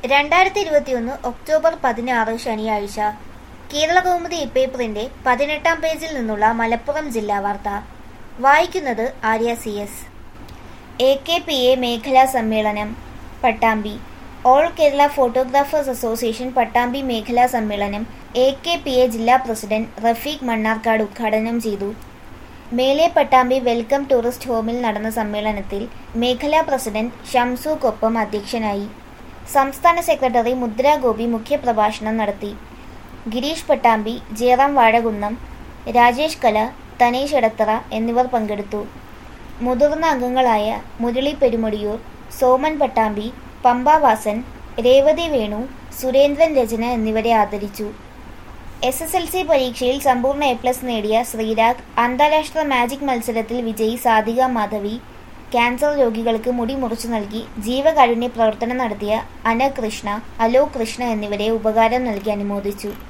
രണ്ടായിരത്തി ഇരുപത്തിയൊന്ന് ഒക്ടോബർ പതിനാറ് ശനിയാഴ്ച കേരള കൗമുദി ഇപ്പേപ്പറിന്റെ പതിനെട്ടാം പേജിൽ നിന്നുള്ള മലപ്പുറം ജില്ലാ വാർത്ത വായിക്കുന്നത് Arya C S A K P A മേഖലാ സമ്മേളനം Pattambi all Kerala photographers association Pattambi മേഖലാ സമ്മേളനം എ കെ പി എ ജില്ലാ പ്രസിഡന്റ് റഫീഖ് മണ്ണാർക്കാട് ഉദ്ഘാടനം ചെയ്തു മേലെ പട്ടാമ്പി വെൽക്കം ടൂറിസ്റ്റ് ഹോമിൽ നടന്ന സമ്മേളനത്തിൽ മേഖലാ പ്രസിഡന്റ് ഷംസൂക്കൊപ്പം അധ്യക്ഷനായി സംസ്ഥാന സെക്രട്ടറി മുദ്ര ഗോപി മുഖ്യപ്രഭാഷണം നടത്തി ഗിരീഷ് പട്ടാമ്പി ജയറാം വാഴകുന്നം രാജേഷ് കല തനേഷ് എടത്തറ എന്നിവർ പങ്കെടുത്തു മുതിർന്ന അംഗങ്ങളായ മുരളി പെരുമടിയൂർ സോമൻ പട്ടാമ്പി പമ്പാവാസൻ രേവതി വേണു സുരേന്ദ്രൻ രചന എന്നിവരെ ആദരിച്ചു എസ് എസ് എൽ സി പരീക്ഷയിൽ സമ്പൂർണ്ണ എ പ്ലസ് നേടിയ ശ്രീരാഗ് അന്താരാഷ്ട്ര മാജിക് മത്സരത്തിൽ വിജയി സാധിക മാധവി ക്യാൻസർ രോഗികൾക്ക് മുടി മുറിച്ചു നൽകി ജീവകാരുണ്യ പ്രവർത്തനം നടത്തിയ അന കൃഷ്ണ അലോക് കൃഷ്ണ എന്നിവരെ ഉപകാരം നൽകി അനുമോദിച്ചു